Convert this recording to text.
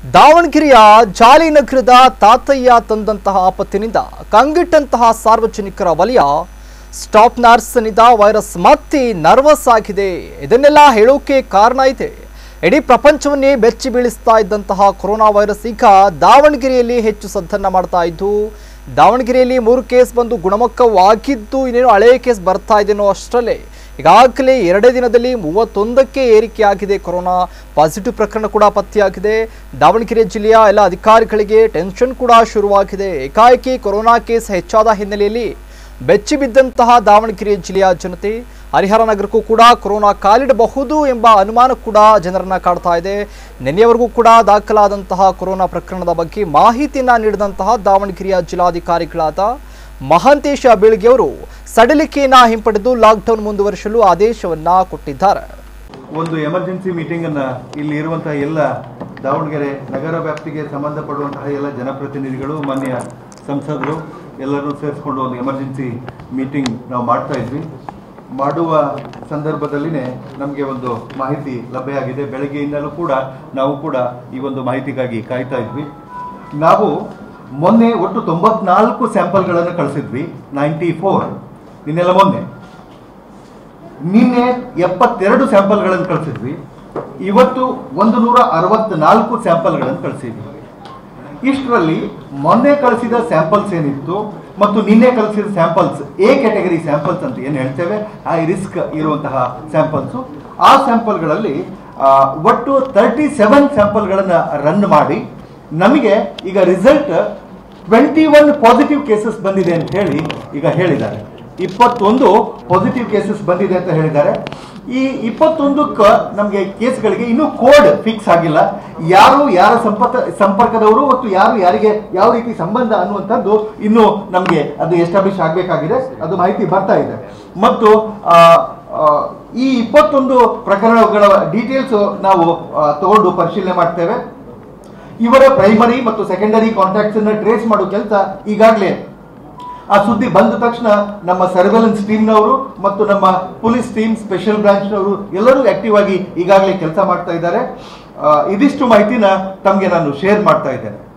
ದಾವಣಗೆರೆಯ ಜಾಲಿನಗರದ ತಾತಯ್ಯ ತಂದಂತಹ ಆಪತ್ತಿನಿಂದ ಕಂಗೆಟ್ಟಂತಹ ಸಾರ್ವಜನಿಕರ ವಲಯ ಸ್ಟಾಪ್ ನರ್ಸ್ನಿಂದ ವೈರಸ್ ಮತ್ತೆ ನರ್ವಸ್ ಆಗಿದೆ ಇದನ್ನೆಲ್ಲ ಹೇಳೋಕೆ ಕಾರಣ ಇದೆ ಇಡೀ ಪ್ರಪಂಚವನ್ನೇ ಬೆಚ್ಚಿ ಬೀಳಿಸ್ತಾ ಇದ್ದಂತಹ ಕೊರೋನಾ ವೈರಸ್ ಈಗ ದಾವಣಗೆರೆಯಲ್ಲಿ ಹೆಚ್ಚು ಸದ್ದನ್ನ ಮಾಡ್ತಾ ಇದ್ದು ದಾವಣಗೆರೆಯಲ್ಲಿ ಮೂರು ಕೇಸ್ ಬಂದು ಗುಣಮುಖವಾಗಿದ್ದು ಇನ್ನೇನು ಹಳೆಯ ಕೇಸ್ ಬರ್ತಾ ಇದೆನೋ ಅಷ್ಟರಲ್ಲೇ ಈಗಾಗಲೇ ಎರಡೇ ದಿನದಲ್ಲಿ ಮೂವತ್ತೊಂದಕ್ಕೆ ಏರಿಕೆಯಾಗಿದೆ ಕೊರೋನಾ ಪಾಸಿಟಿವ್ ಪ್ರಕರಣ ಕೂಡ ಪತ್ತೆಯಾಗಿದೆ ದಾವಣಗೆರೆ ಜಿಲ್ಲೆಯ ಎಲ್ಲ ಅಧಿಕಾರಿಗಳಿಗೆ ಟೆನ್ಷನ್ ಕೂಡ ಶುರುವಾಗಿದೆ ಏಕಾಏಕಿ ಕೊರೋನಾ ಕೇಸ್ ಹೆಚ್ಚಾದ ಹಿನ್ನೆಲೆಯಲ್ಲಿ ಬೆಚ್ಚಿ ಬಿದ್ದಂತಹ ದಾವಣಗೆರೆ ಜಿಲ್ಲೆಯ ಜನತೆ ಹರಿಹರ ನಗರಕ್ಕೂ ಕೂಡ ಕೊರೋನಾ ಕಾಲಿಡಬಹುದು ಎಂಬ ಅನುಮಾನ ಕೂಡ ಜನರನ್ನ ಕಾಡ್ತಾ ಇದೆ ನಿನ್ನೆಯವರೆಗೂ ಕೂಡ ದಾಖಲಾದಂತಹ ಕೊರೋನಾ ಪ್ರಕರಣದ ಬಗ್ಗೆ ಮಾಹಿತಿಯನ್ನ ನೀಡಿದಂತಹ ದಾವಣಗೆರೆಯ ಜಿಲ್ಲಾಧಿಕಾರಿಗಳಾದ ಮಹಾಂತೇಶ ಬೀಳ್ಗೆ ಅವರು ಸಡಿಲಿಕೆಯನ್ನ ಹಿಂಪಡೆದು ಲಾಕ್ಡೌನ್ ಮುಂದುವರಿಸಲು ಆದೇಶವನ್ನ ಕೊಟ್ಟಿದ್ದಾರೆ ಒಂದು ಎಮರ್ಜೆನ್ಸಿ ಮೀಟಿಂಗ್ ಅನ್ನ ಇಲ್ಲಿ ಇರುವಂತಹ ಎಲ್ಲ ದಾವಣಗೆರೆ ನಗರ ವ್ಯಾಪ್ತಿಗೆ ಸಂಬಂಧಪಡುವಂತಹ ಎಲ್ಲ ಜನಪ್ರತಿನಿಧಿಗಳು ಮಾನ್ಯ ಸಂಸದರು ಎಲ್ಲರೂ ಸೇರಿಸ್ಕೊಂಡು ಒಂದು ಎಮರ್ಜೆನ್ಸಿ ಮೀಟಿಂಗ್ ನಾವು ಮಾಡ್ತಾ ಇದ್ವಿ ಮಾಡುವ ಸಂದರ್ಭದಲ್ಲಿನೇ ನಮಗೆ ಒಂದು ಮಾಹಿತಿ ಲಭ್ಯ ಆಗಿದೆ ಬೆಳಗ್ಗೆಯಿಂದಲೂ ಕೂಡ ನಾವು ಕೂಡ ಈ ಒಂದು ಮಾಹಿತಿಗಾಗಿ ಕಾಯ್ತಾ ಇದ್ವಿ ನಾವು ಮೊನ್ನೆ ಒಟ್ಟು ತೊಂಬತ್ನಾಲ್ಕು ಸ್ಯಾಂಪಲ್ಗಳನ್ನು ಕಳಿಸಿದ್ವಿ ನೈಂಟಿ ಫೋರ್ ನಿನ್ನೆಲ್ಲ ಮೊನ್ನೆ ನಿನ್ನೆ ಎಪ್ಪತ್ತೆರಡು ಸ್ಯಾಂಪಲ್ಗಳನ್ನು ಕಳಿಸಿದ್ವಿ ಇವತ್ತು ಒಂದು ನೂರ ಅರವತ್ನಾಲ್ಕು ಸ್ಯಾಂಪಲ್ಗಳನ್ನು ಕಳಿಸಿದ್ವಿ ಇಷ್ಟರಲ್ಲಿ ಮೊನ್ನೆ ಕಳಿಸಿದ ಸ್ಯಾಂಪಲ್ಸ್ ಏನಿತ್ತು ಮತ್ತು ನಿನ್ನೆ ಕಳಿಸಿದ ಸ್ಯಾಂಪಲ್ಸ್ ಎ ಕ್ಯಾಟಗರಿ ಸ್ಯಾಂಪಲ್ಸ್ ಅಂತ ಏನು ಹೇಳ್ತೇವೆ ಹೈ ರಿಸ್ಕ್ ಇರುವಂತಹ ಸ್ಯಾಂಪಲ್ಸು ಆ ಸ್ಯಾಂಪಲ್ಗಳಲ್ಲಿ ಆ, ಒಟ್ಟು ತರ್ಟಿ ಸೆವೆನ್ ಸ್ಯಾಂಪಲ್ಗಳನ್ನು ರನ್ ಮಾಡಿ ನಮಗೆ ಈಗ result twenty one positive cases ಬಂದಿದೆ ಅಂತ ಹೇಳಿ ಈಗ ಹೇಳಿದ್ದಾರೆ ಇಪ್ಪತ್ತೊಂದು ಪಾಸಿಟಿವ್ ಕೇಸಸ್ ಬಂದಿದೆ ಅಂತ ಹೇಳಿದ್ದಾರೆ ಈ ಇಪ್ಪತ್ತೊಂದಕ್ಕೆ ನಮಗೆ ಕೇಸ್ಗಳಿಗೆ ಇನ್ನೂ ಕೋಡ್ ಫಿಕ್ಸ್ ಆಗಿಲ್ಲ ಯಾರು ಯಾರ ಸಂಪರ್ಕ ಸಂಪರ್ಕದವರು ಮತ್ತು ಯಾರು ಯಾರಿಗೆ ಯಾವ ರೀತಿ ಸಂಬಂಧ ಅನ್ನುವಂಥದ್ದು ಇನ್ನೂ ನಮಗೆ ಅದು ಎಸ್ಟಾಬ್ಲಿಷ್ ಆಗಬೇಕಾಗಿದೆ ಅದು ಮಾಹಿತಿ ಬರ್ತಾ ಇದೆ ಮತ್ತು ಆ, ಆ, ಈ ಇಪ್ಪತ್ತೊಂದು ಪ್ರಕರಣಗಳ ಡೀಟೇಲ್ಸ್ ನಾವು ಆ, ತಗೊಂಡು ಪರಿಶೀಲನೆ ಮಾಡ್ತೇವೆ ಇವರ ಪ್ರೈಮರಿ ಮತ್ತು ಸೆಕೆಂಡರಿ ಕಾಂಟ್ಯಾಕ್ಟ್ಸ್ ಅನ್ನ ಟ್ರೇಸ್ ಮಾಡೋ ಕೆಲಸ ಈಗಾಗಲೇ ಆ ಸುದ್ದಿ ಬಂದ ತಕ್ಷಣ ನಮ್ಮ ಸರ್ವೆಲೆನ್ಸ್ ಟೀಮ್ನವರು ಮತ್ತು ನಮ್ಮ ಪೊಲೀಸ್ ಟೀಮ್ ಸ್ಪೆಷಲ್ ಬ್ರಾಂಚ್ನವರು ಎಲ್ಲರೂ ಆಕ್ಟಿವ್ ಆಗಿ ಈಗಾಗಲೇ ಕೆಲಸ ಮಾಡ್ತಾ ಇದ್ದಾರೆ ಆ, ಇದಿಷ್ಟು ಮಾಹಿತಿನ ತಮಗೆ ನಾನು ಶೇರ್ ಮಾಡ್ತಾ ಇದ್ದೇನೆ